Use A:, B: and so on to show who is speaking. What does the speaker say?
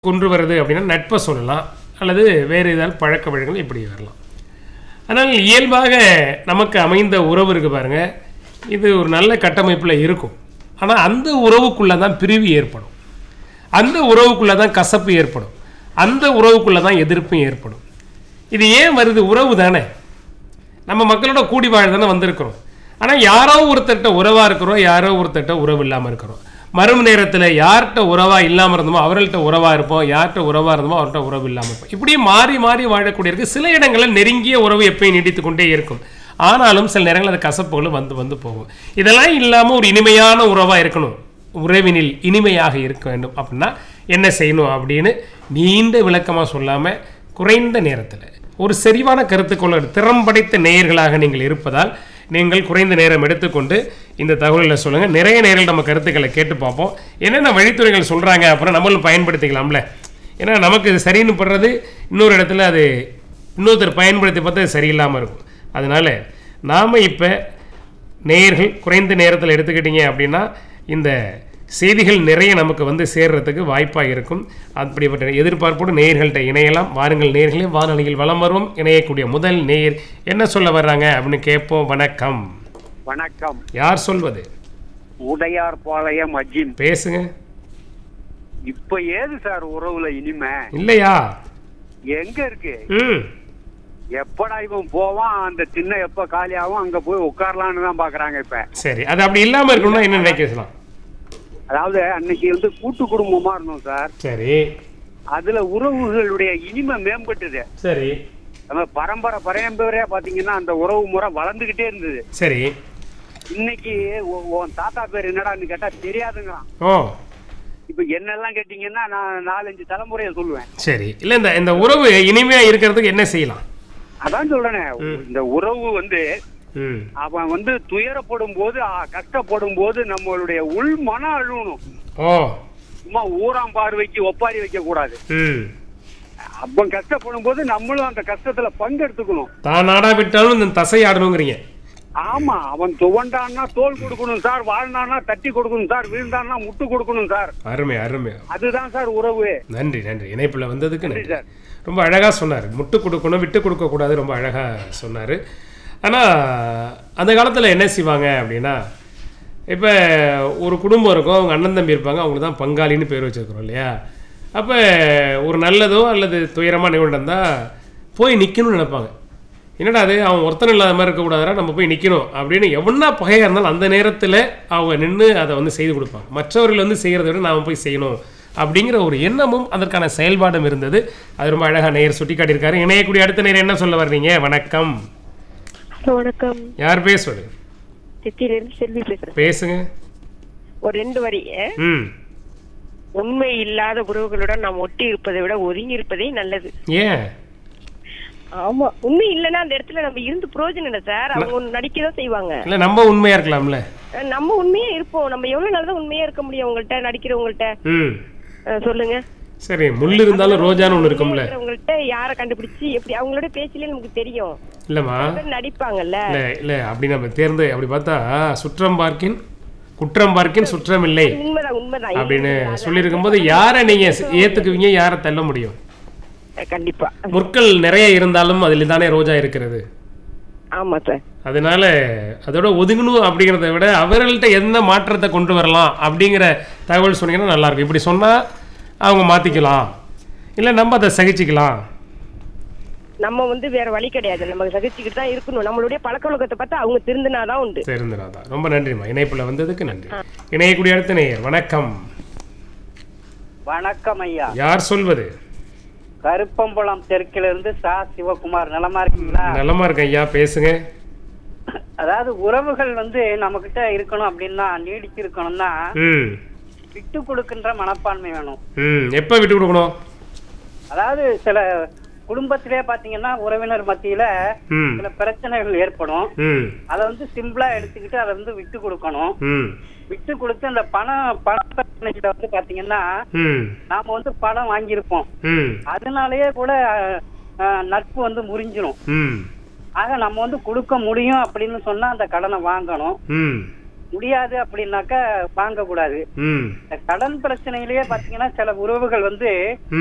A: கொண்டு வருது அப்படின்னா நட்பை சொல்லலாம் அல்லது வேறு ஏதாவது பழக்க வழக்கங்கள் இப்படி வரலாம் ஆனால் இயல்பாக நமக்கு அமைந்த உறவு இருக்கு பாருங்க இது ஒரு நல்ல கட்டமைப்பில் இருக்கும் ஆனால் அந்த உறவுக்குள்ளே தான் பிரிவு ஏற்படும் அந்த உறவுக்குள்ளே தான் கசப்பு ஏற்படும் அந்த உறவுக்குள்ளே தான் எதிர்ப்பும் ஏற்படும் இது ஏன் வருது உறவு தானே நம்ம மக்களோட கூடி வாழ தானே வந்திருக்கிறோம் ஆனால் யாரோ ஒருத்தர்கிட்ட உறவாக இருக்கிறோம் யாரோ ஒருத்தர்கிட்ட உறவு இல்லாமல் இருக்கிறோம் மறும நேரத்தில் யார்கிட்ட உறவாக இல்லாமல் இருந்தோமோ அவர்கள்ட்ட உறவாக இருப்போம் யார்கிட்ட உறவாக இருந்தோமோ அவர்கிட்ட உறவு இல்லாமல் இருப்போம் இப்படியே மாறி மாறி வாழக்கூடிய இருக்கு சில இடங்களில் நெருங்கிய உறவு எப்பயும் நீடித்து கொண்டே இருக்கும் ஆனாலும் சில நேரங்களில் அது கசப்புகளும் வந்து வந்து போகும் இதெல்லாம் இல்லாமல் ஒரு இனிமையான உறவாக இருக்கணும் உறவினில் இனிமையாக இருக்க வேண்டும் அப்படின்னா என்ன செய்யணும் அப்படின்னு நீண்ட விளக்கமாக சொல்லாமல் குறைந்த நேரத்தில் ஒரு செறிவான கருத்துக்கொள்ள திறம்படைத்த நேயர்களாக நீங்கள் இருப்பதால் நீங்கள் குறைந்த நேரம் எடுத்துக்கொண்டு இந்த தகவல்களை சொல்லுங்கள் நிறைய நேரில் நம்ம கருத்துக்களை கேட்டு பார்ப்போம் என்னென்ன வழித்துறைகள் சொல்கிறாங்க அப்புறம் நம்மளும் பயன்படுத்திக்கலாம்ல ஏன்னா நமக்கு இது சரின்னு படுறது இன்னொரு இடத்துல அது இன்னொருத்தர் பயன்படுத்தி பார்த்தா அது சரியில்லாமல் இருக்கும் அதனால் நாம் இப்போ நேயர்கள் குறைந்த நேரத்தில் எடுத்துக்கிட்டீங்க அப்படின்னா இந்த செய்திகள் நிறைய நமக்கு வந்து சேர்றதுக்கு வாய்ப்பாக இருக்கும் அப்படிப்பட்ட எதிர்பார்ப்போடு நேயர்கள்ட்ட இணையலாம் வாருங்கள் நேயர்களே வானொலியில் வலம் வருவோம் இணையக்கூடிய முதல் நேயர் என்ன சொல்ல வர்றாங்க அப்படின்னு கேட்போம் வணக்கம்
B: வணக்கம்
A: யார் சொல்வது
B: உடையார்பாளையம் அஜிம்
A: பேசுங்க
B: இப்ப ஏது சார் உறவுல இனிமே
A: இல்லையா
B: எங்க இருக்கு
A: ம்
B: எப்படா இவன் போவான் அந்த சின்ன எப்ப காலியாகும் அங்க போய் உட்காரலான்னு தான் பாக்குறாங்க இப்ப
A: சரி அது அப்படி இல்லாமல் இருக்கணும்னா என்ன நினைக்கலாம்
B: அதாவது அன்னைக்கு வந்து கூட்டு குடும்பமா இருந்தோம் சார்
A: சரி
B: அதுல உறவுகளுடைய இனிமை மேம்பட்டுது
A: சரி
B: நம்ம பரம்பரை பரம்பரையா பாத்தீங்கன்னா அந்த உறவு முறை வளர்ந்துகிட்டே இருந்தது
A: சரி
B: இன்னைக்கு உ- உன் தாத்தா பேர் என்னடான்னு கேட்டா தெரியாதுங்கிறான்
A: ஓ
B: இப்ப என்னெல்லாம் கேட்டீங்கன்னா நான் நாலஞ்சு தலைமுறையை சொல்லுவேன்
A: சரி இல்லை இந்த இந்த உறவு இனிமையாக இருக்கிறதுக்கு என்ன செய்யலாம்
B: அதான் சொல்றேனே இந்த உறவு வந்து
A: ம்
B: அவன் வந்து துயரப்படும் போது ஆ, கஷ்டப்படும் போது நம்மளுடைய உள் மனம் அழுவணும்
A: ஓ
B: சும்மா ஊராம் பார்வைக்கு ஒப்பாரி வைக்க கூடாது
A: ம்
B: அவன் கஷ்டப்படும் போது நம்மளும் அந்த கஷ்டத்துல பங்கெடுத்துக்கணும்
A: தான் நாடா விட்டாலும் இந்த தசை ஆடணுங்கிறீங்க
B: ஆமா அவன் துவண்டான்னா தோல் கொடுக்கணும் சார் வாழ்ந்தான்னா தட்டி கொடுக்கணும் சார் வீழ்ந்தான்னா முட்டு கொடுக்கணும் சார்
A: அருமை அருமை
B: அதுதான் சார் உறவு
A: நன்றி நன்றி இணைப்பில் வந்ததுக்கு
B: நன்றி
A: நன்றி
B: சார்
A: ரொம்ப அழகாக சொன்னார் முட்டு கொடுக்கணும் விட்டு கொடுக்கக்கூடாது ரொம்ப அழகாக சொன்னார் ஆனால் அந்த காலத்தில் என்ன செய்வாங்க அப்படின்னா இப்போ ஒரு குடும்பம் இருக்கும் அவங்க அண்ணன் தம்பி இருப்பாங்க அவங்களுக்கு தான் பங்காளின்னு பேர் வச்சுருக்கிறோம் இல்லையா அப்போ ஒரு நல்லதோ அல்லது துயரமாக நிகழ்ந்தா போய் நிற்கணும்னு நினைப்பாங்க என்னடா அது அவன் ஒருத்தன் இல்லாத மாதிரி இருக்கக்கூடாதுடா நம்ம போய் நிற்கணும் அப்படின்னு எவனா பகையாக இருந்தாலும் அந்த நேரத்தில் அவங்க நின்று அதை வந்து செய்து கொடுப்பாங்க மற்றவர்கள் வந்து செய்கிறத விட நாம் போய் செய்யணும் அப்படிங்கிற ஒரு எண்ணமும் அதற்கான செயல்பாடும் இருந்தது அது ரொம்ப அழகாக நேயர் சுட்டி காட்டியிருக்காரு இணையக்கூடிய அடுத்த நேரம் என்ன சொல்ல வர்றீங்க வணக்கம்
C: ஹலோ வணக்கம்
A: யார் பேசுவது
C: சித்தியிலிருந்து செல்வி பேசுறேன்
A: பேசுங்க
C: ஒரு ரெண்டு வரி அஹ்,
A: ம்
C: உண்மை இல்லாத உறவுகளுடன் நாம் ஒட்டி இருப்பதை விட ஒதுங்கி இருப்பதே நல்லது
A: ஏன்
C: ஆமா உண்மை இல்லைன்னா அந்த இடத்துல நம்ம இருந்து பிரயோஜனம் இல்லை சார் அவங்க ஒண்ணு நடிக்கதான் செய்வாங்க
A: இல்லை நம்ம உண்மையாக இருக்கலாம்ல
C: அஹ், நம்ம உண்மையா இருப்போம் நம்ம எவ்வளவு நாள் தான் உண்மையா இருக்க முடியும் உங்கள்ட்ட நடிக்கிறவங்கள்ட்ட
A: ம்
C: அஹ், சொல்லுங்க
A: சரி முள் இருந்தாலும் ரோஜான்னு ஒன்று இருக்கும்ல
C: உங்கள்ட்ட யாரை கண்டுபிடிச்சு எப்படி அவங்களோட பேச்சிலே நமக்கு தெரியும்
A: இல்லைம்மா
C: அதான் நடிப்பாங்கல்ல
A: இல்லை இல்லை அப்படி நம்ம தேர்ந்து அப்படி பார்த்தா சுற்றம் பார்க்கின் குற்றம் பார்க்கின் சுற்றம் இல்லை
C: உண்மைதான் உண்மைதான்
A: அப்படின்னு சொல்லியிருக்கும் போது யாரை நீங்கள் ஏற்றுக்குவீங்க யாரை தள்ள முடியும்
C: அஹ், கண்டிப்பா
A: முற்கள் நிறைய இருந்தாலும் அதில் தானே ரோஜா இருக்கிறது
C: ஆமா சார்
A: அதனால அதோட ஒதுங்கணும் அப்படிங்கிறத விட அவர்கள்ட்ட என்ன மாற்றத்தை கொண்டு வரலாம் அப்படிங்கிற தகவல் சொன்னீங்கன்னா நல்லா இருக்கும் இப்படி சொன்னால் அவங்க மாற்றிக்கலாம் இல்லை நம்ம அதை சகிச்சுக்கலாம்
C: நம்ம வந்து வேற வழி கிடையாது நம்ம சகிச்சுக்கிட்டு தான் இருக்கணும் நம்மளுடைய பழக்க வழக்கத்தை பார்த்தா அவங்க திருந்தினாதான் உண்டு
A: தெரிந்துடாதா ரொம்ப நன்றிம்மா இணைப்பில் வந்ததுக்கு நன்றி இணையக்கூடிய அடுத்த நேயர் வணக்கம்
B: வணக்கம் ஐயா
A: யார் சொல்வது
B: கருப்பம்பலம் தெற்கிலிருந்து சா சிவகுமார் நலமா இருக்கீங்களா
A: நலமா இருக்கேன் ஐயா பேசுங்க
B: அதாவது உறவுகள் வந்து நம்ம கிட்ட இருக்கணும் அப்படின்னா நீடிச்சு இருக்கணும்னா
A: ம்
B: விட்டு கொடுக்கின்ற மனப்பான்மை வேணும்
A: ம் எப்போ விட்டு கொடுக்கணும்
B: அதாவது சில குடும்பத்திலே பாத்தீங்கன்னா உறவினர் மத்தியில
A: ம்
B: சில பிரச்சனைகள் ஏற்படும்
A: ம்
B: அதை வந்து சிம்பிளா எடுத்துக்கிட்டு அதை வந்து விட்டு கொடுக்கணும்
A: ம்
B: விட்டு கொடுத்து அந்த பணம் பண பிரச்சனைகிட்ட வந்து பாத்தீங்கன்னா
A: ம்
B: நாம வந்து பணம் வாங்கியிருப்போம்
A: ம்
B: அதனாலயே கூட அஹ், நட்பு வந்து முறிஞ்சிரும்
A: ம்
B: ஆக நம்ம வந்து கொடுக்க முடியும் அப்படின்னு சொன்னா அந்த கடனை வாங்கணும்
A: ம்
D: முடியாது அப்படின்னாக்கா வாங்க கூடாது
A: ம்
D: இந்த கடன் பிரச்சனையிலேயே பாத்தீங்கன்னா சில உறவுகள் வந்து